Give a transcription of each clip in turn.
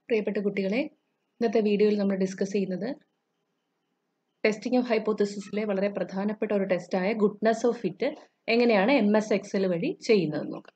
പ്രിയപ്പെട്ട കുട്ടികളെ ഇന്നത്തെ വീഡിയോയിൽ നമ്മൾ ഡിസ്കസ് ചെയ്യുന്നത് ടെസ്റ്റിംഗ് ഓഫ് ഹൈപ്പോത്തിസിസിലെ വളരെ പ്രധാനപ്പെട്ട ഒരു ടെസ്റ്റായ ഗുഡ്നസ് ഓഫ് ഫിറ്റ് എങ്ങനെയാണ് എം എസ് എക്സൽ വഴി ചെയ്യുന്നതെന്ന് നോക്കാം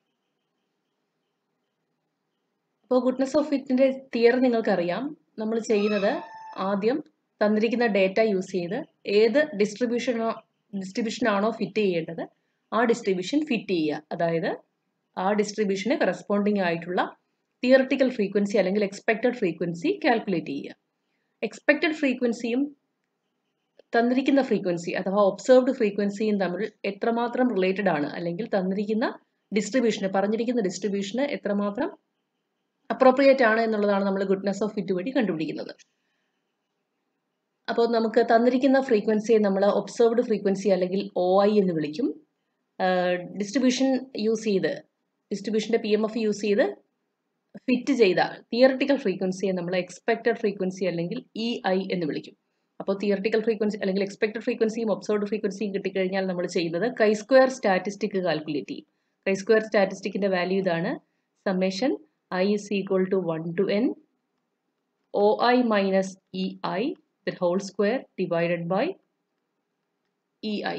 അപ്പോൾ ഗുഡ്നസ് ഓഫ് ഫിറ്റിന്റെ തിയറി നിങ്ങൾക്കറിയാം നമ്മൾ ചെയ്യുന്നത് ആദ്യം തന്നിരിക്കുന്ന ഡേറ്റ യൂസ് ചെയ്ത് ഏത് ഡിസ്ട്രിബ്യൂഷനോ ഡിസ്ട്രിബ്യൂഷൻ ആണോ ഫിറ്റ് ചെയ്യേണ്ടത് ആ ഡിസ്ട്രിബ്യൂഷൻ ഫിറ്റ് ചെയ്യുക അതായത് ആ ഡിസ്ട്രിബ്യൂഷന് കറസ്പോണ്ടിങ് ആയിട്ടുള്ള തിയറട്ടിക്കൽ ഫ്രീക്വൻസി അല്ലെങ്കിൽ എക്സ്പെക്റ്റഡ് ഫ്രീക്വൻസി കാൽക്കുലേറ്റ് ചെയ്യുക എക്സ്പെക്റ്റഡ് ഫ്രീക്വൻസിയും തന്നിരിക്കുന്ന ഫ്രീക്വൻസി അഥവാ ഒബ്സർവ്ഡ് ഫ്രീക്വൻസിയും തമ്മിൽ എത്രമാത്രം റിലേറ്റഡ് ആണ് അല്ലെങ്കിൽ തന്നിരിക്കുന്ന ഡിസ്ട്രിബ്യൂഷന് പറഞ്ഞിരിക്കുന്ന ഡിസ്ട്രിബ്യൂഷന് എത്രമാത്രം അപ്രോപ്രിയേറ്റ് ആണ് എന്നുള്ളതാണ് നമ്മൾ ഗുഡ്നസ് ഓഫ് ഫിറ്റ് വഴി കണ്ടുപിടിക്കുന്നത് അപ്പോൾ നമുക്ക് തന്നിരിക്കുന്ന ഫ്രീക്വൻസിയെ നമ്മൾ ഒബ്സർവ്ഡ് ഫ്രീക്വൻസി അല്ലെങ്കിൽ ഒ ഐ എന്ന് വിളിക്കും ഡിസ്ട്രിബ്യൂഷൻ യൂസ് ചെയ്ത് ഡിസ്ട്രിബ്യൂഷൻ്റെ പി എം എഫ് യൂസ് ചെയ്ത് ഫിറ്റ് ചെയ്ത തിയറട്ടിക്കൽ ഫ്രീക്വൻസിയെ നമ്മൾ എക്സ്പെക്റ്റഡ് ഫ്രീക്വൻസി അല്ലെങ്കിൽ ഇ ഐ എന്ന് വിളിക്കും അപ്പോൾ തിയറട്ടിക്കൽ ഫ്രീക്വൻസി അല്ലെങ്കിൽ എക്സ്പെക്റ്റഡ് ഫ്രീക്വൻസിയും ഒബ്സർവ്ഡ് ഫ്രീക്വൻസിയും കിട്ടിക്കഴിഞ്ഞാൽ നമ്മൾ ചെയ്യുന്നത് കൈ സ്ക്വയർ സ്റ്റാറ്റിസ്റ്റിക് കാൽക്കുലേറ്റ് ചെയ്യും കൈ സ്ക്വയർ സ്റ്റാറ്റിസ്റ്റിക്കിന്റെ വാല്യൂ ഇതാണ് summation I is equal to one to N O I minus E I the whole square divided by E I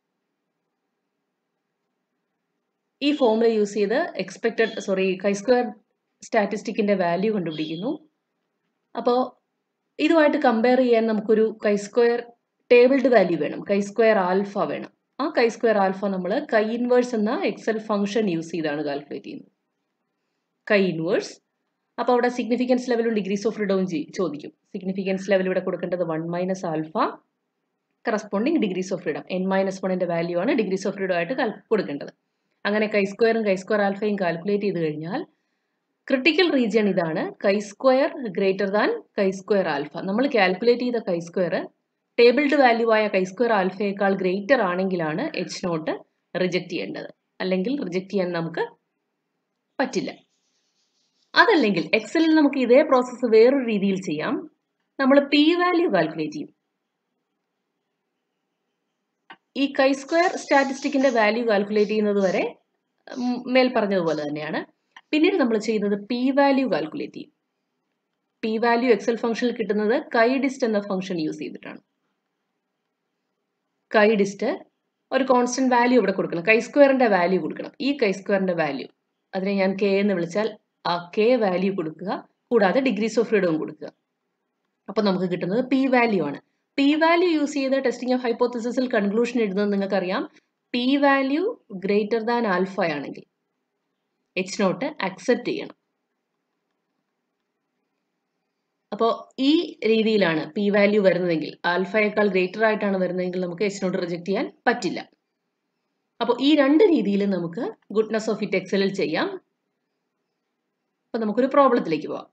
ഈ ഫോമുല യൂസ് ചെയ്ത് എക്സ്പെക്റ്റഡ് സോറി കൈ സ്ക്വയർ സ്റ്റാറ്റിസ്റ്റിക്കിന്റെ value കണ്ടുപിടിക്കുന്നു അപ്പോൾ ഇതുമായിട്ട് compare ചെയ്യാൻ നമുക്കൊരു കൈ സ്ക്വയർ ടേബിൾഡ് വാല്യൂ വേണം കൈ സ്ക്വയർ ആൽഫ വേണം ആ കൈ സ്ക്വയർ ആൽഫ നമ്മൾ കൈ ഇൻവേഴ്സ് എന്ന എക്സൽ ഫംഗ്ഷൻ യൂസ് ചെയ്താണ് കാൽക്കുലേറ്റ് ചെയ്യുന്നത് കൈ ഇൻവേഴ്സ് അപ്പോൾ അവിടെ സിഗ്നിഫിക്കൻസ് ലെവലും ഡിഗ്രീസ് ഓഫ് ഫ്രീഡവും ചോദിക്കും സിഗ്നിഫിക്കൻസ് ലെവൽ ഇവിടെ കൊടുക്കേണ്ടത് one minus alpha corresponding degrees of freedom N minus വണ്ണിന്റെ വാല്യൂ ആണ് ഡിഗ്രീസ് ഓഫ് ഫ്രീഡം ആയിട്ട് കൊടുക്കേണ്ടത് അങ്ങനെ കൈ സ്ക്വയറും കൈ സ്ക്വയർ ആൽഫയും കാൽക്കുലേറ്റ് ചെയ്ത് കഴിഞ്ഞാൽ ക്രിട്ടിക്കൽ റീജിയൺ ഇതാണ് chi square greater than chi square alpha നമ്മൾ കാൽക്കുലേറ്റ് ചെയ്ത കൈ സ്ക്വയർ ടേബിൾഡ് വാല്യൂ ആയ കൈ സ്ക്വയർ ആൽഫയേക്കാൾ ഗ്രേറ്റർ ആണെങ്കിലാണ് എച്ച് നോട്ട് റിജക്റ്റ് ചെയ്യേണ്ടത് അല്ലെങ്കിൽ റിജക്റ്റ് ചെയ്യാൻ നമുക്ക് പറ്റില്ല അതല്ലെങ്കിൽ എക്സലിൽ നമുക്ക് ഇതേ പ്രോസസ്സ് വേറൊരു രീതിയിൽ ചെയ്യാം നമ്മൾ പി വാല്യൂ കാൽക്കുലേറ്റ് ചെയ്യും ഈ കൈ സ്ക്വയർ സ്റ്റാറ്റിസ്റ്റിക്കിന്റെ വാല്യൂ കാൽക്കുലേറ്റ് ചെയ്യുന്നത് വരെ മേൽ പറഞ്ഞതുപോലെ തന്നെയാണ് പിന്നീട് നമ്മൾ ചെയ്യുന്നത് പി വാല്യൂ കാൽക്കുലേറ്റ് ചെയ്യും പി വാല്യൂ എക്സൽ ഫംഗ്ഷനിൽ കിട്ടുന്നത് കൈ ഡിസ്റ്റ് എന്ന ഫംഗ്ഷൻ യൂസ് ചെയ്തിട്ടാണ് കൈ ഡിസ്റ്റ് ഒരു കോൺസ്റ്റന്റ് വാല്യൂ ഇവിടെ കൊടുക്കണം കൈ സ്ക്വയറിന്റെ വാല്യൂ കൊടുക്കണം ഈ കൈ സ്ക്വയറിന്റെ വാല്യൂ അതിനെ ഞാൻ കെ എന്ന് വിളിച്ചാൽ ആ കെ വാല്യൂ കൊടുക്കുക കൂടാതെ ഡിഗ്രീസ് ഓഫ് ഫ്രീഡവും കൊടുക്കുക അപ്പൊ നമുക്ക് കിട്ടുന്നത് പി വാല്യൂ ആണ് പി വാല്യൂ യൂസ് ചെയ്ത് ടെസ്റ്റിംഗ് ഓഫ് ഹൈപ്പോത്തിസിസിൽ കൺക്ലൂഷൻ എഴുതുന്നത് നിങ്ങൾക്കറിയാം P value greater than alpha ആണെങ്കിൽ എച്ച് നോട്ട് അക്സെപ്റ്റ് ചെയ്യണം അപ്പോൾ ഈ രീതിയിലാണ് പി വാല്യൂ വരുന്നതെങ്കിൽ ആൽഫയേക്കാൾ ഗ്രേറ്റർ ആയിട്ടാണ് വരുന്നതെങ്കിൽ നമുക്ക് എച്ച് നോട്ട് റിജക്ട് ചെയ്യാൻ പറ്റില്ല അപ്പോൾ ഈ രണ്ട് രീതിയിൽ നമുക്ക് ഗുഡ്നസ് ഓഫ് ഇറ്റ് എക്സലിൽ ചെയ്യാം അപ്പോൾ നമുക്കൊരു പ്രോബ്ലത്തിലേക്ക് പോവാം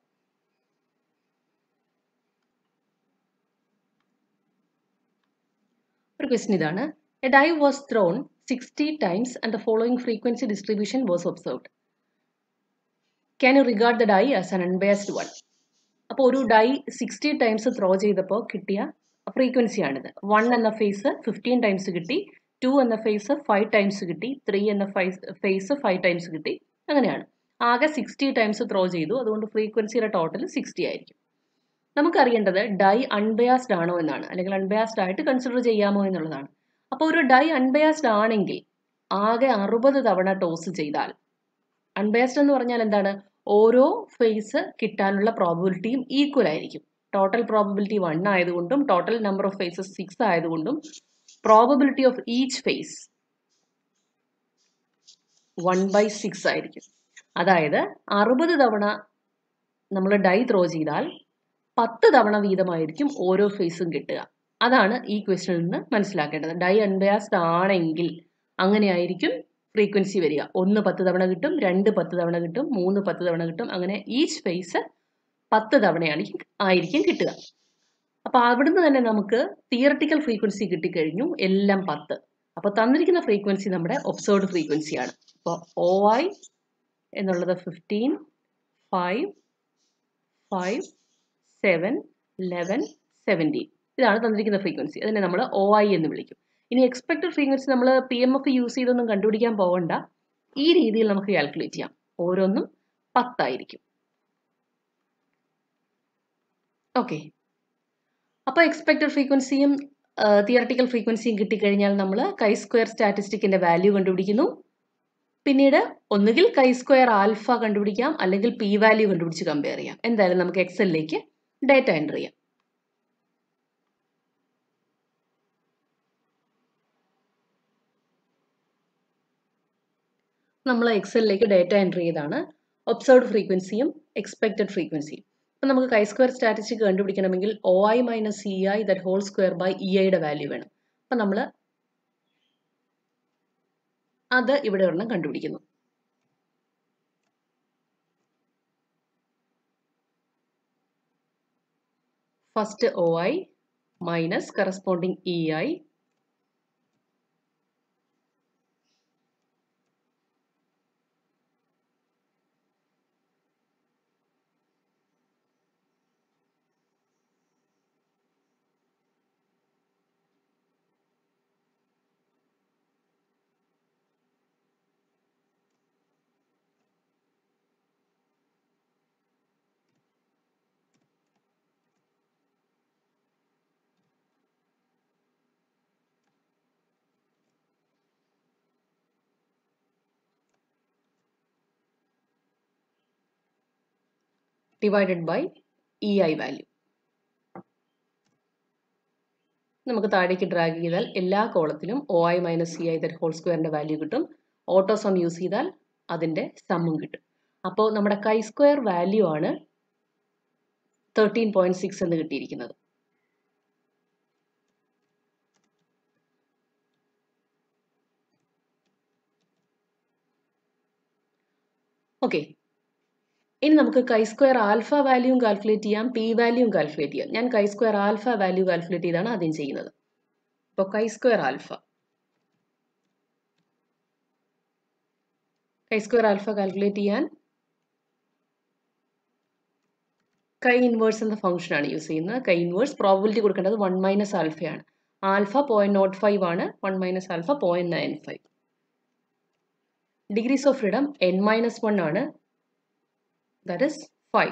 ഒരു ക്വസ്റ്റ്യൻ ഇതാണ് a die was thrown sixty times and the following frequency distribution was observed can you regard the die as an unbiased one അപ്പോൾ ഒരു ഡൈ സിക്സ്റ്റി ടൈംസ് ത്രോ ചെയ്തപ്പോൾ കിട്ടിയ ഫ്രീക്വൻസിയാണിത് വൺ എന്ന ഫേസ് ഫിഫ്റ്റീൻ ടൈംസ് കിട്ടി two എന്ന face five times കിട്ടി three എന്ന ഫേസ് ഫൈവ് ടൈംസ് കിട്ടി അങ്ങനെയാണ് ആകെ സിക്സ്റ്റി ടൈംസ് ത്രോ ചെയ്തു അതുകൊണ്ട് ഫ്രീക്വൻസിയുടെ ടോട്ടൽ സിക്സ്റ്റി ആയിരിക്കും നമുക്കറിയേണ്ടത് ഡൈ അൺബയാസ്ഡ് ആണോ എന്നാണ് അല്ലെങ്കിൽ അൺബയാസ്ഡ് ആയിട്ട് കൺസിഡർ ചെയ്യാമോ എന്നുള്ളതാണ് അപ്പോൾ ഒരു ഡൈ അൺബയാസ്ഡ് ആണെങ്കിൽ ആകെ അറുപത് തവണ ടോസ് ചെയ്താൽ അൺബയാസ്ഡ് എന്ന് പറഞ്ഞാൽ എന്താണ് ഓരോ ഫേസ് കിട്ടാനുള്ള പ്രോബിലിറ്റിയും ഈക്വൽ ആയിരിക്കും ടോട്ടൽ പ്രോബിലിറ്റി വൺ ആയതുകൊണ്ടും total number of faces six ആയതുകൊണ്ടും probability of each face one by six ആയിരിക്കും അതായത് അറുപത് തവണ നമ്മൾ ഡൈ ത്രോ ചെയ്താൽ പത്ത് തവണ വീതമായിരിക്കും ഓരോ ഫേസും കിട്ടുക അതാണ് ഈ ക്വസ്റ്റനിൽ നിന്ന് മനസ്സിലാക്കേണ്ടത് ഡൈ അൺബയാസ്ഡ് ആണെങ്കിൽ അങ്ങനെയായിരിക്കും ഫ്രീക്വൻസി വരിക ഒന്ന് പത്ത് തവണ കിട്ടും രണ്ട് പത്ത് തവണ കിട്ടും മൂന്ന് പത്ത് തവണ കിട്ടും അങ്ങനെ ഈച്ച് ഫേസ് പത്ത് തവണയാണ് ആയിരിക്കും കിട്ടുക അപ്പൊ അവിടുന്ന് തന്നെ നമുക്ക് തിയറട്ടിക്കൽ ഫ്രീക്വൻസി കിട്ടിക്കഴിഞ്ഞു എല്ലാം പത്ത് അപ്പൊ തന്നിരിക്കുന്ന ഫ്രീക്വൻസി നമ്മുടെ ഒബ്സർവ്ഡ് ഫ്രീക്വൻസിയാണ് അപ്പോൾ ഒ ഐ എന്നുള്ളത് fifteen five five seven eleven seventeen ഇതാണ് തന്നിരിക്കുന്ന ഫ്രീക്വൻസി അതിനെ നമ്മൾ ഒ ഐ എന്ന് വിളിക്കും ഇനി എക്സ്പെക്റ്റഡ് ഫ്രീക്വൻസി നമ്മൾ പി എം എഫ് യൂസ് ചെയ്തൊന്നും കണ്ടുപിടിക്കാൻ പോകണ്ട ഈ രീതിയിൽ നമുക്ക് കാൽക്കുലേറ്റ് ചെയ്യാം ഓരോന്നും പത്തായിരിക്കും ഓക്കെ അപ്പോൾ എക്സ്പെക്റ്റഡ് ഫ്രീക്വൻസിയും തിയറട്ടിക്കൽ ഫ്രീക്വൻസിയും കിട്ടിക്കഴിഞ്ഞാൽ നമ്മൾ കൈ സ്ക്വയർ സ്റ്റാറ്റിസ്റ്റിക്കിന്റെ വാല്യൂ കണ്ടുപിടിക്കുന്നു പിന്നീട് ഒന്നുകിൽ കൈ സ്ക്വയർ ആൽഫ കണ്ടുപിടിക്കാം അല്ലെങ്കിൽ പി വാല്യൂ കണ്ടുപിടിച്ച് കമ്പയർ ചെയ്യാം എന്തായാലും നമുക്ക് എക്സലിലേക്ക് ഡേറ്റ എൻ്റർ ചെയ്യാം നമ്മൾ എക്സലിലേക്ക് ഡേറ്റ എൻ്റർ ചെയ്താണ് ഒബ്സർവ്ഡ് ഫ്രീക്വൻസിയും എക്സ്പെക്റ്റഡ് ഫ്രീക്വൻസിയും അപ്പം നമുക്ക് കൈ സ്ക്വയർ സ്റ്റാറ്റിസ്റ്റിക് കണ്ടുപിടിക്കണമെങ്കിൽ O I minus E I that whole square by E ഐയുടെ വാല്യൂ വേണം അപ്പം നമ്മൾ അത് ഇവിടെ ഒരെണ്ണം കണ്ടുപിടിക്കുന്നു first O I minus corresponding E I divided by E I value നമുക്ക് താഴേക്ക് ഡ്രാഗ് ചെയ്താൽ എല്ലാ കോളത്തിലും O I minus C I that whole സ്ക്വയറിന്റെ വാല്യൂ കിട്ടും ഓട്ടോ സം യൂസ് ചെയ്താൽ അതിന്റെ സമ്മും കിട്ടും അപ്പോൾ നമ്മുടെ കൈ സ്ക്വയർ വാല്യൂ ആണ് തേർട്ടീൻ പോയിന്റ് സിക്സ് എന്ന് കിട്ടിയിരിക്കുന്നത് ഓക്കെ ഇനി നമുക്ക് കൈ സ്ക്വയർ ആൽഫ വാല്യൂം കാൽക്കുലേറ്റ് ചെയ്യാം പി വാല്യൂം കാൽക്കുലേറ്റ് ചെയ്യാം ഞാൻ കൈ സ്ക്വയർ ആൽഫ വാല്യൂ കാൽക്കുലേറ്റ് ചെയ്താണ് ആദ്യം ചെയ്യുന്നത് അപ്പോൾ chi square alpha chi square alpha calculate ചെയ്യാൻ കൈ ഇൻവേഴ്സ് എന്ന ഫംഗ്ഷൻ ആണ് യൂസ് ചെയ്യുന്നത് കൈ ഇൻവേഴ്സ് പ്രോബിലിറ്റി കൊടുക്കേണ്ടത് വൺ മൈനസ് ആൽഫയാണ് ആൽഫ പോയിന്റ് നോട്ട് ഫൈവ് ആണ് one minus alpha point nine five degrees of freedom N minus one ആണ് that is 5.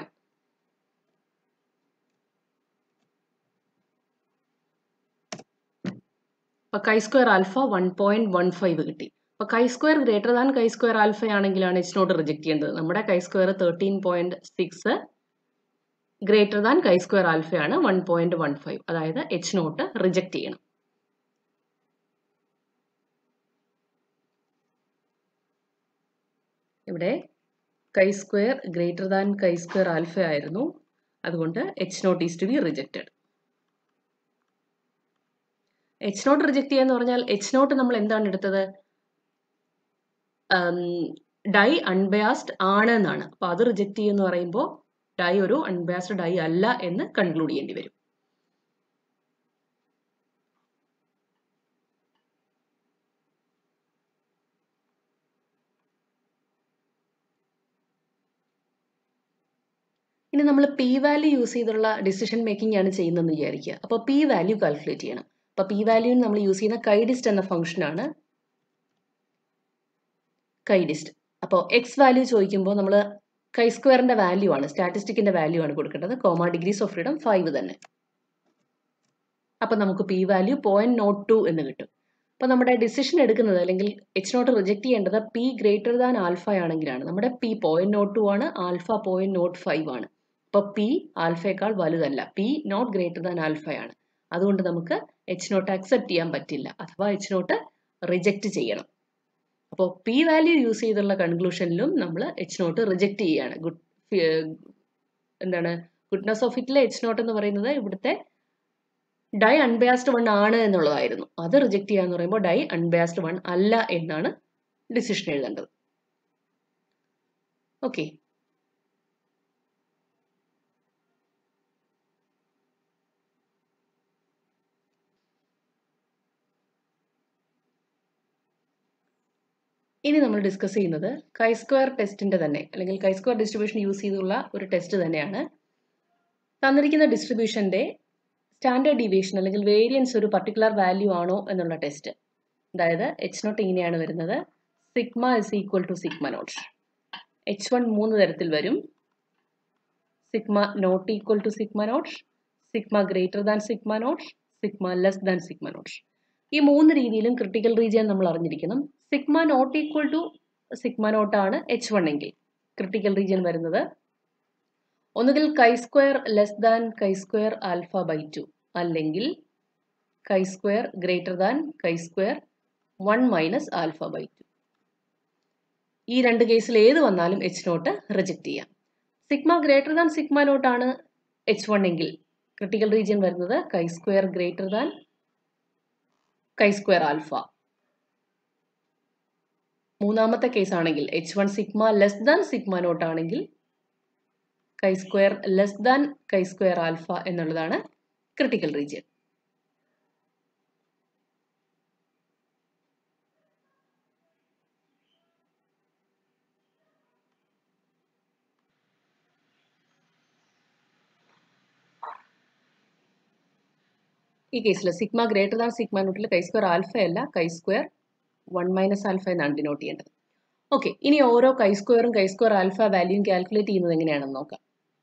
അപ്പോൾ chi square alpha one point one five കിട്ടി അപ്പോൾ chi square greater than chi square alpha ആണെങ്കിലാണ് H not reject ചെയ്യേണ്ടത് നമ്മുടെ chi square thirteen point six greater than chi square ആൽഫയാണ് one point one five അതായത് H not reject ചെയ്യണം ഇവിടെ chi square greater than chi square alpha ആയിരുന്നു അതുകൊണ്ട് H not is to be rejected H not reject ചെയ്യാന്ന് പറഞ്ഞാൽ H not നമ്മൾ എന്താണ് എടുത്തത് ഡൈ അൺബയാസ്ഡ് ആണ് എന്നാണ് അപ്പൊ അത് റിജക്ട് ചെയ്യുമെന്ന് പറയുമ്പോൾ ഡൈ ഒരു അൺബയാസ്ഡ് ഡൈ അല്ല എന്ന് കൺക്ലൂഡ് ചെയ്യേണ്ടി വരും ഇനി നമ്മൾ പി വാല്യൂ യൂസ് ചെയ്തുള്ള ഡിസിഷൻ മേക്കിംഗ് ആണ് ചെയ്യുന്നതെന്ന് വിചാരിക്കുക അപ്പോൾ പി വാല്യൂ കാൽക്കുലേറ്റ് ചെയ്യണം അപ്പോൾ പി വാല്യൂ നമ്മൾ യൂസ് ചെയ്യുന്ന കൈഡിസ്റ്റ് എന്ന ഫംഗ്ഷൻ ആണ് കൈഡിസ്റ്റ് അപ്പോൾ എക്സ് വാല്യൂ ചോദിക്കുമ്പോൾ നമ്മൾ കൈ സ്ക്വയറിന്റെ വാല്യൂ ആണ് സ്റ്റാറ്റിസ്റ്റിക്കിന്റെ വാല്യൂ ആണ് കൊടുക്കേണ്ടത് comma degrees of freedom five തന്നെ അപ്പോൾ നമുക്ക് P value point nought two എന്ന് കിട്ടും അപ്പോൾ നമ്മുടെ ഡിസിഷൻ എടുക്കുന്നത് അല്ലെങ്കിൽ എച്ച് നോട്ട് റിജക്ട് ചെയ്യേണ്ടത് പി ഗ്രേറ്റർ ദാൻ ആൽഫ ആണെങ്കിലാണ് നമ്മുടെ പി പോയിന്റ് നോട്ട് ടു ആണ് ആൽഫ പോയിന്റ് നോട്ട് ഫൈവ് ആണ് അപ്പോൾ പി ആൽഫയേക്കാൾ വലുതല്ല പി നോട്ട് ഗ്രേറ്റർ ദാൻ ആൽഫയാണ് അതുകൊണ്ട് നമുക്ക് എച്ച് നോട്ട് അക്സെപ്റ്റ് ചെയ്യാൻ പറ്റില്ല അഥവാ എച്ച് നോട്ട് റിജക്റ്റ് ചെയ്യണം അപ്പോൾ പി വാല്യൂ യൂസ് ചെയ്തുള്ള കൺക്ലൂഷനിലും നമ്മൾ എച്ച് നോട്ട് റിജക്റ്റ് ചെയ്യാണ് ഗുഡ് എന്താണ് ഗുഡ്നസ് ഓഫ് ഇറ്റിലെ എച്ച് നോട്ട് എന്ന് പറയുന്നത് ഇവിടുത്തെ ഡൈ അൺബയാസ്ഡ് വൺ ആണ് എന്നുള്ളതായിരുന്നു അത് റിജക്ട് ചെയ്യാന്ന് പറയുമ്പോൾ ഡൈ അൺബയാസ്ഡ് വൺ അല്ല എന്നാണ് ഡിസിഷൻ എഴുതേണ്ടത് ഓക്കെ ഇനി നമ്മൾ ഡിസ്കസ് ചെയ്യുന്നത് കൈ സ്ക്വയർ ടെസ്റ്റിന്റെ തന്നെ അല്ലെങ്കിൽ കൈ സ്ക്വയർ ഡിസ്ട്രിബ്യൂഷൻ യൂസ് ചെയ്തുള്ള ഒരു ടെസ്റ്റ് തന്നെയാണ് തന്നിരിക്കുന്ന ഡിസ്ട്രിബ്യൂഷന്റെ സ്റ്റാൻഡേർഡ് ഡീവിയേഷൻ അല്ലെങ്കിൽ വേരിയൻസ് ഒരു പർട്ടിക്കുലർ വാല്യൂ ആണോ എന്നുള്ള ടെസ്റ്റ് അതായത് എച്ച് നോട്ട് ഇങ്ങനെയാണ് വരുന്നത് sigma is equal to sigma nought H one മൂന്ന് തരത്തിൽ വരും sigma not equal to sigma nought sigma greater than sigma nought sigma less than sigma nought ഈ മൂന്ന് രീതിയിലും ക്രിട്ടിക്കൽ റീജിയൻ നമ്മൾ അറിഞ്ഞിരിക്കണം sigma not equal to sigma nought ആണ് H one എങ്കിൽ ക്രിട്ടിക്കൽ റീജിയൻ വരുന്നത് ഒന്നുകിൽ chi square less than chi square alpha by two അല്ലെങ്കിൽ chi square greater than chi square one minus alpha by two ഈ രണ്ട് കേസിൽ ഏത് വന്നാലും എച്ച് നോട്ട് റിജക്റ്റ് ചെയ്യാം sigma greater than sigma nought ആണ് എച്ച് വൺ എങ്കിൽ ക്രിട്ടിക്കൽ റീജിയൻ വരുന്നത് chi square greater than chi square alpha മൂന്നാമത്തെ കേസ് ആണെങ്കിൽ H one sigma less than sigma nought ആണെങ്കിൽ chi square less than chi square alpha എന്നുള്ളതാണ് critical region ഈ കേസിൽ sigma greater than sigma നോട്ടിൽ കൈ സ്ക്വയർ ആൽഫ അല്ല chi square one minus alpha എന്നാണ് ഡിനോട്ട് ചെയ്യേണ്ടത് ഓക്കെ ഇനി ഓരോ കൈ സ്ക്വയറും കൈ സ്ക്വയർ ആൽഫ വാല്യൂയും കാൽക്കുലേറ്റ് ചെയ്യുന്നത് എങ്ങനെയാണെന്ന് നോക്കാം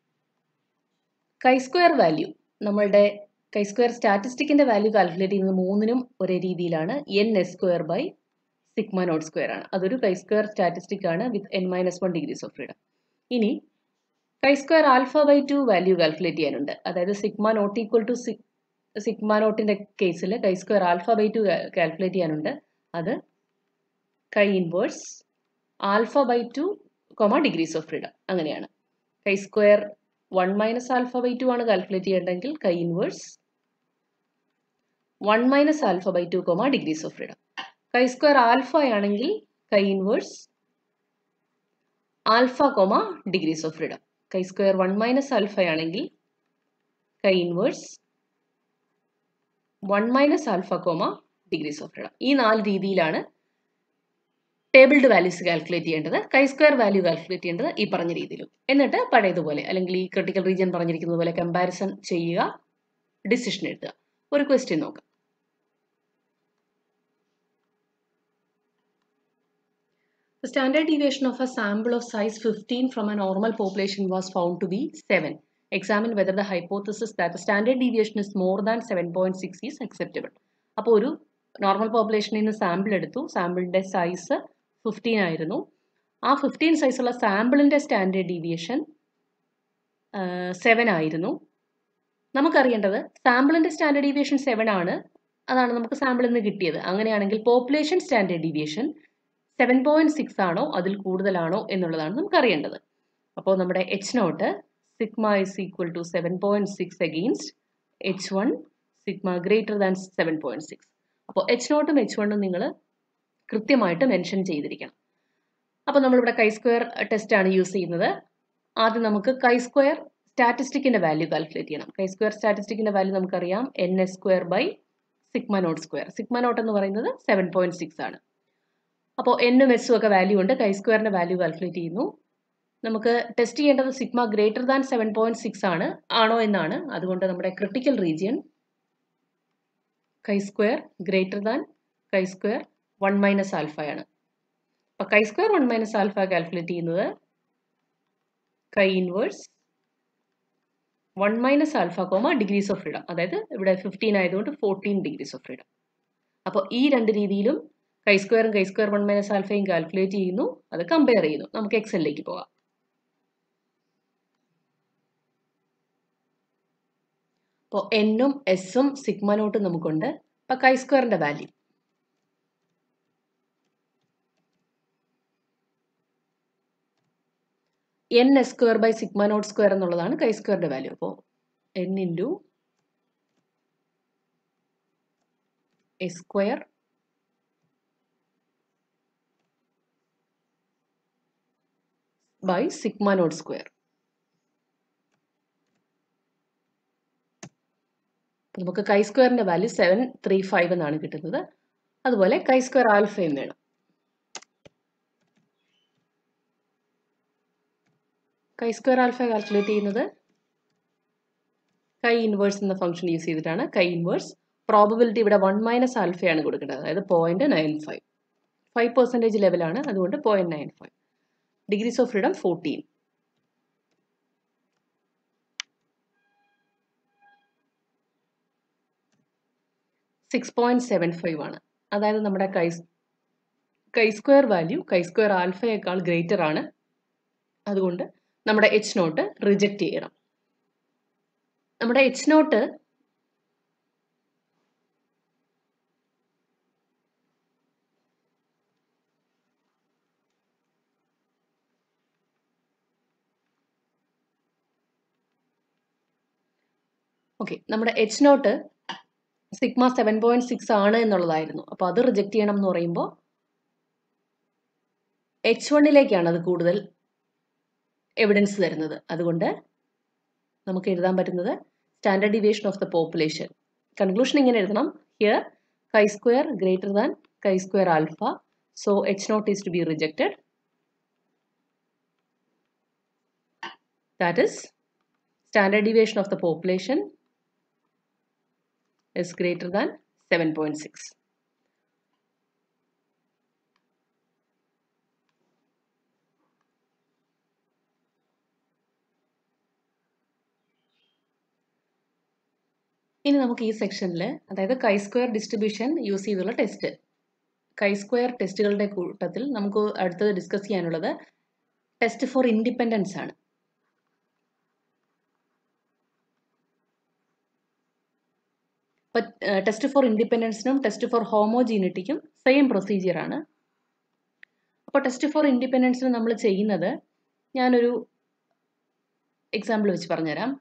കൈ സ്ക്വയർ വാല്യൂ നമ്മളുടെ കൈ സ്ക്വയർ സ്റ്റാറ്റിസ്റ്റിക്കിന്റെ വാല്യൂ കാൽക്കുലേറ്റ് ചെയ്യുന്നത് മൂന്നിനും ഒരേ രീതിയിലാണ് N S square by sigma nought square ആണ് അതൊരു കൈ സ്ക്വയർ സ്റ്റാറ്റിസ്റ്റിക് ആണ് with N minus one degrees of freedom ഇനി chi square alpha by two value calculate ചെയ്യാനുണ്ട് അതായത് sigma not equal to sigma നോട്ടിന്റെ കേസിൽ chi square alpha by two calculate ചെയ്യാനുണ്ട് അത് chi inverse alpha by two comma degrees of freedom അങ്ങനെയാണ് chi square one minus alpha by two ആണ് calculate ചെയ്യേണ്ടതെങ്കിൽ കൈ inverse one minus alpha by two comma degrees of freedom chi square alpha ആണെങ്കിൽ chi inverse alpha comma degrees of freedom chi square one minus alpha ആണെങ്കിൽ chi inverse one minus alpha comma degrees of freedom ഈ നാല് രീതിയിലാണ് tabled values calculate ചെയ്യേണ്ടത് കൈ square value calculate ചെയ്യേണ്ടത് ഈ പറഞ്ഞ രീതിയിലും എന്നിട്ട് പഴയതുപോലെ അല്ലെങ്കിൽ ഈ ക്രിട്ടിക്കൽ റീജിയൻ പറഞ്ഞിരിക്കുന്നത് പോലെ കമ്പാരിസൺ ചെയ്യുക ഡിസിഷൻ എഴുതുക ഒരു ക്വസ്റ്റ്യൻ നോക്കാം The standard deviation of a sample of size 15 from a normal population was found to be 7. Examine whether the hypothesis that the standard deviation is more than 7.6 is acceptable. അപ്പോൾ ഒരു normal പോപ്പുലേഷനിൽ നിന്ന് sample എടുത്തു സാമ്പിളിൻ്റെ size fifteen ആയിരുന്നു ആ fifteen സൈസുള്ള സാമ്പിളിൻ്റെ standard deviation seven ആയിരുന്നു നമുക്കറിയേണ്ടത് സാമ്പിളിൻ്റെ സ്റ്റാൻഡേർഡ് ഡീവിയേഷൻ സെവൻ ആണ് അതാണ് നമുക്ക് സാമ്പിളിൽ നിന്ന് കിട്ടിയത് അങ്ങനെയാണെങ്കിൽ population standard deviation seven point six ആണോ അതിൽ കൂടുതലാണോ എന്നുള്ളതാണ് നമുക്ക് അറിയേണ്ടത് അപ്പോൾ നമ്മുടെ H nought sigma is equal to seven point six against H one sigma greater than seven point six അപ്പോൾ എച്ച് നോട്ടും എച്ച് വണ്ണും നിങ്ങൾ കൃത്യമായിട്ട് മെൻഷൻ ചെയ്തിരിക്കണം അപ്പോൾ നമ്മളിവിടെ കൈ സ്ക്വയർ ടെസ്റ്റ് ആണ് യൂസ് ചെയ്യുന്നത് ആദ്യം നമുക്ക് കൈ സ്ക്വയർ സ്റ്റാറ്റിസ്റ്റിക്കിന്റെ വാല്യൂ കാൽക്കുലേറ്റ് ചെയ്യണം കൈ സ്ക്വയർ സ്റ്റാറ്റിസ്റ്റിക്കിന്റെ വാല്യൂ നമുക്കറിയാം N S square by sigma nought square sigma nought എന്ന് പറയുന്നത് സെവൻ പോയിന്റ് സിക്സ് ആണ് അപ്പോൾ എന്നും എസും ഒക്കെ വാല്യൂ ഉണ്ട് കൈ സ്ക്വയറിന്റെ വാല്യൂ കാൽക്കുലേറ്റ് ചെയ്യുന്നു നമുക്ക് ടെസ്റ്റ് ചെയ്യേണ്ടത് sigma greater than seven point six ആണ് ആണോ എന്നാണ് അതുകൊണ്ട് നമ്മുടെ critical region chi square greater than chi square one minus ആൽഫയാണ് അപ്പൊ chi square one minus alpha calculate ചെയ്യുന്നത് chi inverse one minus alpha comma degrees of freedom അതായത് ഇവിടെ ഫിഫ്റ്റീൻ ആയതുകൊണ്ട് ഫോർട്ടീൻ ഡിഗ്രീസ് ഓഫ് ഫ്രീഡം അപ്പോൾ ഈ രണ്ട് രീതിയിലും കൈ സ്ക്വയറും കൈ സ്ക്വയർ വൺ മൈനസ് ആൽഫയും കാൽക്കുലേറ്റ് ചെയ്യുന്നു അത് കമ്പയർ ചെയ്യുന്നു നമുക്ക് എക്സലിലേക്ക് പോകാം അപ്പോൾ എന്നും എസും സിഗ്മ നോട്ടും നമുക്കുണ്ട് അപ്പൊ കൈ സ്ക്വയറിന്റെ value N S square by sigma nought square എന്നുള്ളതാണ് കൈ സ്ക്വയറിന്റെ വാല്യൂ അപ്പോൾ N into S square by sigma nought square നമുക്ക് കൈ സ്ക്വയറിന്റെ വാല്യൂ സെവൻ ത്രീ ഫൈവ് എന്നാണ് കിട്ടുന്നത് അതുപോലെ കൈ സ്ക്വയർ ആൽഫയും വേണം കൈ സ്ക്വയർ ആൽഫ കാൽക്കുലേറ്റ് ചെയ്യുന്നത് കൈ ഇൻവേഴ്സ് എന്ന ഫംഗ്ഷൻ യൂസ് ചെയ്തിട്ടാണ് കൈ ഇൻവേഴ്സ് പ്രോബബിലിറ്റി ഇവിടെ വൺ മൈനസ് ആൽഫയാണ് കൊടുക്കേണ്ടത് അതായത് point nine five five percentage ലെവലാണ് അതുകൊണ്ട് point nine five degrees of freedom fourteen six point seven five ആണ് അതായത് നമ്മുടെ chi chi square value chi square ആൽഫയേക്കാൾ ഗ്രേറ്റർ ആണ് അതുകൊണ്ട് നമ്മുടെ എച്ച് നോട്ട് റിജക്റ്റ് ചെയ്യണം നമ്മുടെ എച്ച് നോട്ട് ഓക്കെ നമ്മുടെ H nought sigma seven point six ആണ് എന്നുള്ളതായിരുന്നു അപ്പോൾ അത് റിജക്റ്റ് ചെയ്യണം എന്ന് പറയുമ്പോൾ എച്ച് വണ്ണിലേക്കാണ് അത് കൂടുതൽ എവിഡൻസ് തരുന്നത് അതുകൊണ്ട് നമുക്ക് എഴുതാൻ പറ്റുന്നത് standard deviation of the population conclusion ഇങ്ങനെ എഴുതണം here chi square greater than chi square alpha so H not is to be rejected that is standard deviation of the population is greater than 7.6. ഇനി നമുക്ക് ഈ സെക്ഷനിൽ അതായത് chi square distribution use ചെയ്തുള്ള test chi square ടെസ്റ്റുകളുടെ കൂട്ടത്തിൽ നമുക്ക് അടുത്തത് ഡിസ്കസ് ചെയ്യാനുള്ളത് ടെസ്റ്റ് ഫോർ ഇൻഡിപെൻഡൻസ് ആണ് ഇപ്പം ടെസ്റ്റ് ഫോർ ഇൻഡിപെൻഡൻസിനും ടെസ്റ്റ് ഫോർ ഹോമോജീനിറ്റിക്കും സെയിം പ്രൊസീജിയർ ആണ് അപ്പോൾ ടെസ്റ്റ് ഫോർ ഇൻഡിപെൻഡൻസിന് നമ്മൾ ചെയ്യുന്നത് ഞാനൊരു എക്സാമ്പിൾ വെച്ച് പറഞ്ഞുതരാം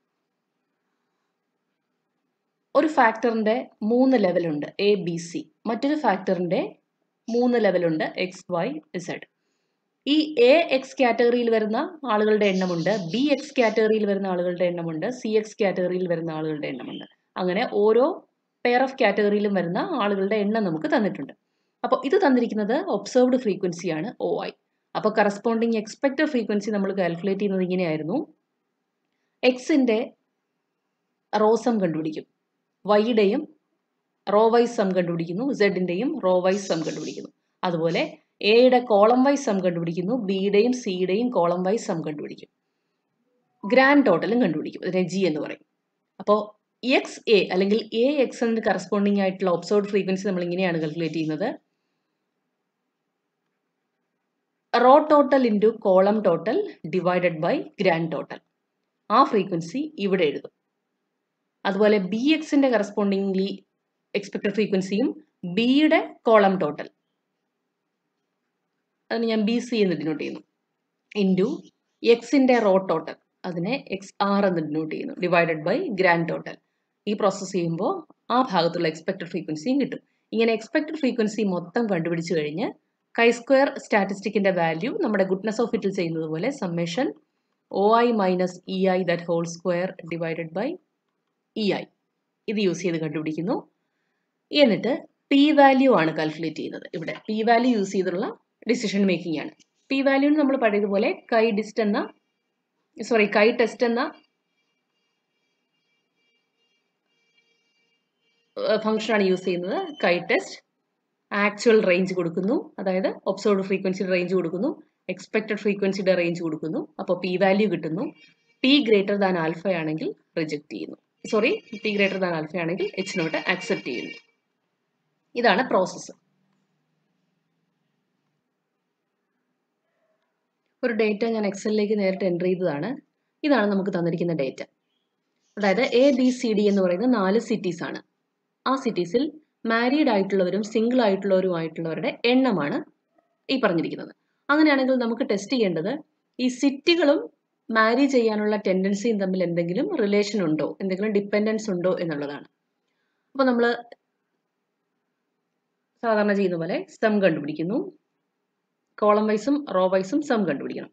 ഒരു ഫാക്ടറിൻ്റെ മൂന്ന് ലെവലുണ്ട് എ ബി സി മറ്റൊരു ഫാക്ടറിൻ്റെ മൂന്ന് ലെവലുണ്ട് എക്സ് വൈ ഇസഡ് ഈ എ എക്സ് കാറ്റഗറിയിൽ വരുന്ന ആളുകളുടെ എണ്ണമുണ്ട് ബി എക്സ് കാറ്റഗറിയിൽ വരുന്ന ആളുകളുടെ എണ്ണമുണ്ട് സി എക്സ് കാറ്റഗറിയിൽ വരുന്ന ആളുകളുടെ എണ്ണമുണ്ട് അങ്ങനെ ഓരോ പെയർ ഓഫ് കാറ്റഗറിയിലും വരുന്ന ആളുകളുടെ എണ്ണം നമുക്ക് തന്നിട്ടുണ്ട് അപ്പോൾ ഇത് തന്നിരിക്കുന്നത് ഒബ്സർവ്ഡ് ഫ്രീക്വൻസിയാണ് ഒ ഐ അപ്പോൾ കറസ്പോണ്ടിങ് എക്സ്പെക്റ്റഡ് ഫ്രീക്വൻസി നമ്മൾ കാൽക്കുലേറ്റ് ചെയ്യുന്നത് ഇങ്ങനെയായിരുന്നു എക്സിൻ്റെ റോസം കണ്ടുപിടിക്കും വൈയുടെയും റോ വൈസ് സം കണ്ടുപിടിക്കുന്നു സെഡിൻ്റെയും റോ വൈസ് സം കണ്ടുപിടിക്കുന്നു അതുപോലെ എയുടെ കോളം വൈസ് സം കണ്ടുപിടിക്കുന്നു ബിയുടെയും സിയുടെയും കോളം വൈസ് സം കണ്ടുപിടിക്കും ഗ്രാൻഡ് ടോട്ടലും കണ്ടുപിടിക്കും അതിനെ ജി എന്ന് പറയും അപ്പോൾ എക്സ് എ അല്ലെങ്കിൽ എ എക്സ് എന്നതിന് കറസ്പോണ്ടിങ് ആയിട്ടുള്ള ഒബ്സർവ്ഡ് ഫ്രീക്വൻസി നമ്മൾ ഇങ്ങനെയാണ് കാൽക്കുലേറ്റ് ചെയ്യുന്നത് row total into column total divided by grand total ആ ഫ്രീക്വൻസി ഇവിടെ എഴുതും അതുപോലെ ബി എക്സിന്റെ കറസ്പോണ്ടിങ്ലി എക്സ്പെക്ടഡ് ഫ്രീക്വൻസിയും ബിയുടെ കോളം ടോട്ടൽ അതിന് ഞാൻ ബി സി എന്ന് ഡിനോട്ട് ചെയ്യുന്നു ഇൻറ്റു എക്സിന്റെ റോ ടോട്ടൽ അതിനെ എക്സ് ആർ എന്ന് ഡിനോട്ട് ചെയ്യുന്നു ഡിവൈഡഡ് ബൈ ഗ്രാൻഡ് ടോട്ടൽ ഈ പ്രോസസ്സ് ചെയ്യുമ്പോൾ ആ ഭാഗത്തുള്ള എക്സ്പെക്ടഡ് ഫ്രീക്വൻസിയും കിട്ടും ഇങ്ങനെ എക്സ്പെക്ടഡ് ഫ്രീക്വൻസി മൊത്തം കണ്ടുപിടിച്ച് കഴിഞ്ഞ് കൈ സ്ക്വയർ സ്റ്റാറ്റിസ്റ്റിക്കിന്റെ വാല്യൂ നമ്മുടെ ഗുഡ്നസ് ഓഫ് ഇറ്റിൽ ചെയ്യുന്നത് പോലെ summation O I minus E I that whole square divided by E I ഇത് യൂസ് ചെയ്ത് കണ്ടുപിടിക്കുന്നു എന്നിട്ട് പി വാല്യൂ ആണ് കാൽക്കുലേറ്റ് ചെയ്യുന്നത് ഇവിടെ പി വാല്യൂ യൂസ് ചെയ്തുള്ള ഡിസിഷൻ മേക്കിംഗ് ആണ് പി വാല്യൂ നമ്മൾ പഴയതുപോലെ കൈ ഡിസ്റ്റ് എന്ന സോറി കൈ ടെസ്റ്റ് എന്ന ഫംഗ്ഷനാണ് യൂസ് ചെയ്യുന്നത് കൈ ടെസ്റ്റ് ആക്ച്വൽ റേഞ്ച് കൊടുക്കുന്നു അതായത് ഒബ്സർവ്ഡ് ഫ്രീക്വൻസിയുടെ റേഞ്ച് കൊടുക്കുന്നു എക്സ്പെക്റ്റഡ് ഫ്രീക്വൻസിയുടെ റേഞ്ച് കൊടുക്കുന്നു അപ്പോൾ പി വാല്യൂ കിട്ടുന്നു പി ഗ്രേറ്റർ ദാൻ ആൽഫ ആണെങ്കിൽ റിജക്റ്റ് ചെയ്യുന്നു sorry P greater than alpha ആണെങ്കിൽ എച്ച് നോട്ട് ആക്സെപ്റ്റ് ചെയ്യുന്നു ഇതാണ് പ്രോസസ്സ് ഒരു ഡേറ്റ ഞാൻ എക്സലിലേക്ക് നേരിട്ട് എൻ്റർ ചെയ്തതാണ് ഇതാണ് നമുക്ക് തന്നിരിക്കുന്ന ഡേറ്റ അതായത് എ ബി സി ഡി എന്ന് പറയുന്ന നാല് സിറ്റീസ് ആണ് ആ സിറ്റീസിൽ മാരീഡ് ആയിട്ടുള്ളവരും സിംഗിൾ ആയിട്ടുള്ളവരുമായിട്ടുള്ളവരുടെ എണ്ണമാണ് ഈ പറഞ്ഞിരിക്കുന്നത് അങ്ങനെയാണെങ്കിൽ നമുക്ക് ടെസ്റ്റ് ചെയ്യേണ്ടത് ഈ സിറ്റികളും മാരി ചെയ്യാനുള്ള ടെൻഡൻസിയും തമ്മിൽ എന്തെങ്കിലും റിലേഷൻ ഉണ്ടോ എന്തെങ്കിലും ഡിപ്പെൻഡൻസ് ഉണ്ടോ എന്നുള്ളതാണ് അപ്പോൾ നമ്മൾ സാധാരണ ചെയ്യുന്ന പോലെ സം കണ്ടുപിടിക്കുന്നു കോളം വൈസും റോ വൈസും സം കണ്ടുപിടിക്കണം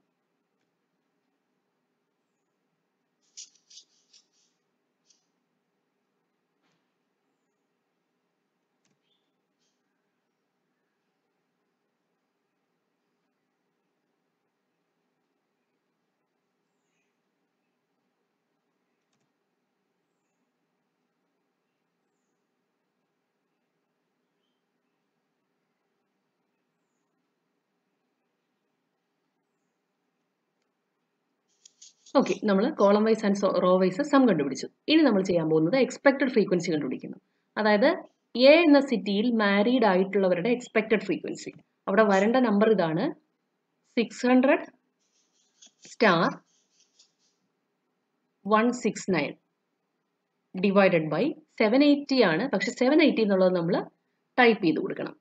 ഓക്കെ നമ്മൾ column wise and row wise sum കണ്ടുപിടിച്ചു ഇനി നമ്മൾ ചെയ്യാൻ പോകുന്നത് എക്സ്പെക്റ്റഡ് ഫ്രീക്വൻസി കണ്ടുപിടിക്കുന്നു അതായത് എ എന്ന സിറ്റിയിൽ മാരീഡ് ആയിട്ടുള്ളവരുടെ എക്സ്പെക്റ്റഡ് ഫ്രീക്വൻസി അവിടെ വരേണ്ട നമ്പർ ഇതാണ് six hundred star one six nine divided by seven eighty ആണ് പക്ഷെ സെവൻ എയ്റ്റി എന്നുള്ളത് നമ്മൾ ടൈപ്പ് ചെയ്ത് കൊടുക്കണം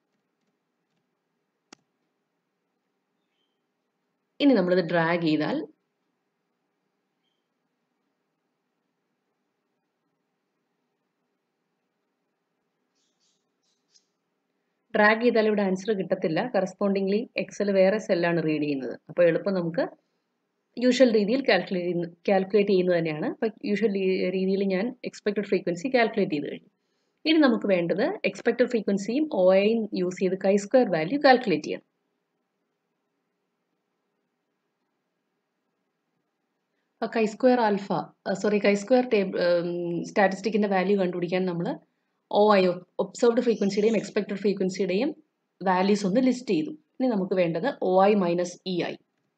ഇനി നമ്മളിത് ഡ്രാഗ് ചെയ്താൽ ഡ്രാഗ് ചെയ്താൽ ഇവിടെ ആൻസർ കിട്ടത്തില്ല കറസ്പോണ്ടിങ്ലി എക്സൽ വേറെ സെല്ലാണ് റീഡ് ചെയ്യുന്നത് അപ്പോൾ എളുപ്പം നമുക്ക് യൂഷ്വൽ രീതിയിൽ കാൽക്കുലേറ്റ് കാൽക്കുലേറ്റ് ചെയ്യുന്നത് തന്നെയാണ് അപ്പോൾ യൂഷ്വൽ രീതിയിൽ ഞാൻ എക്സ്പെക്റ്റഡ് ഫ്രീക്വൻസി കാൽക്കുലേറ്റ് ചെയ്ത് കഴിഞ്ഞു ഇനി നമുക്ക് വേണ്ടത് എക്സ്പെക്റ്റഡ് ഫ്രീക്വൻസിയും ഒ ഐയും യൂസ് ചെയ്ത് കൈ സ്ക്വയർ വാല്യൂ കാൽക്കുലേറ്റ് ചെയ്യണം അപ്പോൾ chi square alpha sorry chi square table സ്റ്റാറ്റിസ്റ്റിക്കിൻ്റെ വാല്യൂ കണ്ടുപിടിക്കാൻ നമ്മൾ ഒ ഐ ഒബ്സർവ്ഡ് ഫ്രീക്വൻസിയുടെയും എക്സ്പെക്റ്റഡ് ഫ്രീക്വൻസിയുടെയും വാല്യൂസ് ഒന്ന് ലിസ്റ്റ് ചെയ്തു ഇനി നമുക്ക് വേണ്ടത് O I minus E I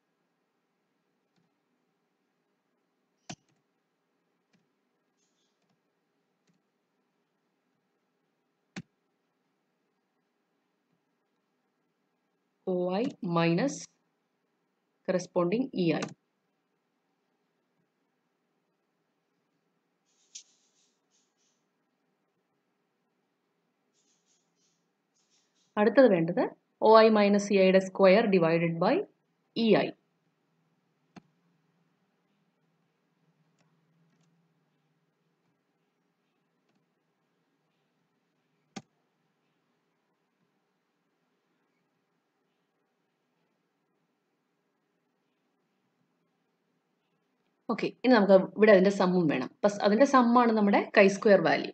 O I minus corresponding E I അടുത്തത് വേണ്ടത് ഒ ഐ മൈനസ് ഇ ഐയുടെ square divided by E I okay ഇനി നമുക്ക് ഇവിടെ അതിന്റെ സമ്മും വേണം അപ്പം അതിന്റെ സമ്മാണ് നമ്മുടെ കൈ സ്ക്വയർ വാല്യൂ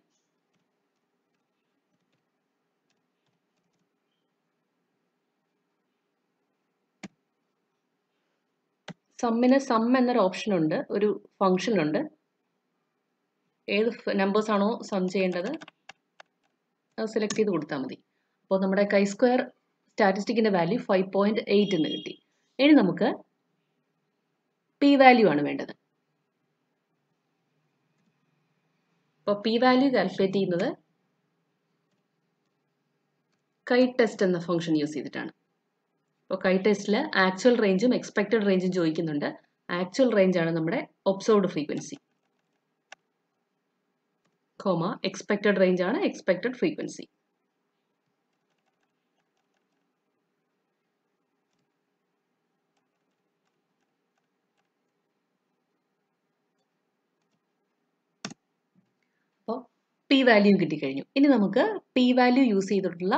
സമ്മിന് സം എന്നൊരു ഓപ്ഷൻ ഉണ്ട് ഒരു ഫംഗ്ഷൻ ഉണ്ട് ഏത് നമ്പേഴ്സ് ആണോ സം ചെയ്യേണ്ടത് അത് സെലക്ട് ചെയ്ത് കൊടുത്താൽ മതി അപ്പോൾ നമ്മുടെ കൈ സ്ക്വയർ സ്റ്റാറ്റിസ്റ്റിക്കിന്റെ വാല്യൂ ഫൈവ് പോയിന്റ് എയ്റ്റ് എന്ന് കിട്ടി ഇനി നമുക്ക് പി വാല്യൂ ആണ് വേണ്ടത് അപ്പോൾ പി വാല്യൂ കാൽക്കുലേറ്റ് ചെയ്യുന്നത് കൈ ടെസ്റ്റ് എന്ന ഫംഗ്ഷൻ യൂസ് ചെയ്തിട്ടാണ് അപ്പോൾ കൈ ടെസ്റ്റിൽ ആക്ച്വൽ റേഞ്ചും എക്സ്പെക്റ്റഡ് റേഞ്ചും ചോദിക്കുന്നുണ്ട് ആക്ച്വൽ റേഞ്ച് ആണ് നമ്മുടെ observed frequency comma expected range ആണ് എക്സ്പെക്റ്റഡ് ഫ്രീക്വൻസി അപ്പോൾ പി വാല്യൂ കിട്ടിക്കഴിഞ്ഞു ഇനി നമുക്ക് പി വാല്യൂ യൂസ് ചെയ്തിട്ടുള്ള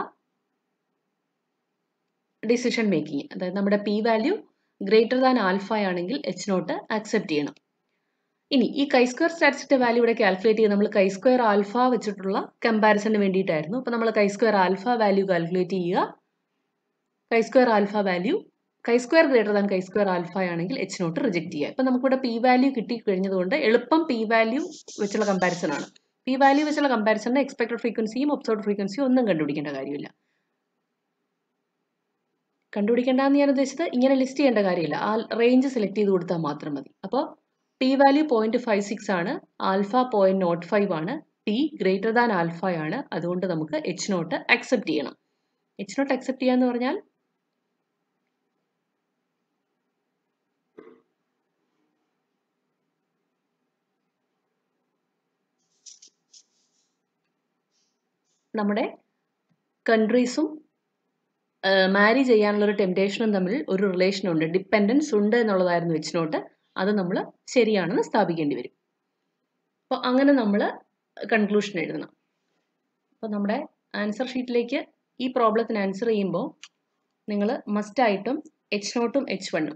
ഡിസിഷൻ മേക്കിംഗ് അതായത് നമ്മുടെ P value greater than alpha ആണെങ്കിൽ എച്ച് നോട്ട് അക്സെപ്റ്റ് ചെയ്യണം ഇനി ഈ കൈ സ്ക്വയർ സ്റ്റാറ്റിസ്റ്റിന്റെ വാല്യൂ ഇവിടെ കാൽക്കുലേറ്റ് ചെയ്ത് നമ്മൾ കൈ സ്ക്വയർ ആൽഫ വെച്ചിട്ടുള്ള കമ്പാരിസണിന് വേണ്ടിയിട്ടായിരുന്നു അപ്പോൾ നമ്മൾ കൈ സ്ക്വയർ ആൽഫ വാല്യൂ കാൽക്കുലേറ്റ് ചെയ്യുക chi square alpha value chi square greater than chi square alpha ആണെങ്കിൽ എച്ച് നോട്ട് റിജക്ട് ചെയ്യുക ഇപ്പം നമുക്കിവിടെ പി വാല്യൂ കിട്ടി കഴിഞ്ഞതുകൊണ്ട് എളുപ്പം പി വാല്യൂ വെച്ചുള്ള കമ്പാരിസൺ ആണ് പി വാല്യൂ വെച്ചുള്ള കമ്പാരിസണിന് എക്സ്പെക്ടഡ് ഫ്രീക്വൻസിയും ഒബ്സർവ്ഡ് ഫ്രീക്വൻസിയും ഒന്നും കണ്ടുപിടിക്കേണ്ട കാര്യമില്ല കണ്ടുപിടിക്കേണ്ടെന്ന് ഞാൻ ഉദ്ദേശിച്ചത് ഇങ്ങനെ ലിസ്റ്റ് ചെയ്യേണ്ട കാര്യമില്ല ആ റേഞ്ച് സെലക്ട് ചെയ്ത് കൊടുത്താൽ മാത്രം മതി അപ്പോൾ P value point five six ആണ് ആൽഫ പോയിന്റ് നോട്ട് ഫൈവ് ആണ് പി ഗ്രേറ്റർ ദാൻ ആൽഫ ആണ് അതുകൊണ്ട് നമുക്ക് എച്ച് നോട്ട് അക്സെപ്റ്റ് ചെയ്യണം എച്ച് നോട്ട് അക്സെപ്റ്റ് ചെയ്യാന്ന് പറഞ്ഞാൽ നമ്മുടെ കൺട്രീസും മാരി ചെയ്യാനുള്ള ഒരു ടെംപ്റ്റേഷനും തമ്മിൽ ഒരു റിലേഷൻ ഉണ്ട് ഡിപ്പെൻഡൻസ് ഉണ്ട് എന്നുള്ളതായിരുന്നു വെച്ച് നോട്ട് അത് നമ്മൾ ശരിയാണെന്ന് സ്ഥാപിക്കേണ്ടി വരും അപ്പോൾ അങ്ങനെ നമ്മൾ കൺക്ലൂഷൻ എഴുതണം അപ്പോൾ നമ്മുടെ ആൻസർ ഷീറ്റിലേക്ക് ഈ പ്രോബ്ലത്തിന് ആൻസർ ചെയ്യുമ്പോൾ നിങ്ങൾ മസ്റ്റായിട്ടും എച്ച് നോട്ടും എച്ച് വണ്ണും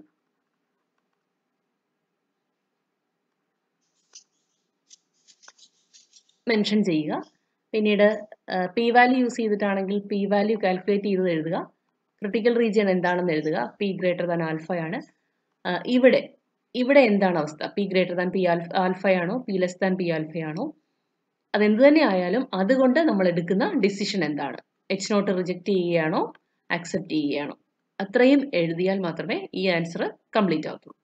മെൻഷൻ ചെയ്യുക പിന്നീട് പി വാല്യൂ യൂസ് ചെയ്തിട്ടാണെങ്കിൽ പി വാല്യൂ കാൽക്കുലേറ്റ് ചെയ്തത് എഴുതുക ക്രിട്ടിക്കൽ റീജിയൻ എന്താണെന്ന് എഴുതുക പി ഗ്രേറ്റർ ദാൻ ആൽഫയാണ് ഇവിടെ ഇവിടെ എന്താണ് അവസ്ഥ P greater than P alpha ആൽഫയാണോ പി ലെസ് ദാൻ പി ആൽഫയാണോ അതെന്ത് തന്നെ ആയാലും അതുകൊണ്ട് നമ്മൾ എടുക്കുന്ന ഡിസിഷൻ എന്താണ് എച്ച് നോട്ട് റിജക്റ്റ് ചെയ്യുകയാണോ അക്സെപ്റ്റ് ചെയ്യുകയാണോ അത്രയും എഴുതിയാൽ മാത്രമേ ഈ ആൻസർ കംപ്ലീറ്റ് ആകത്തുള്ളൂ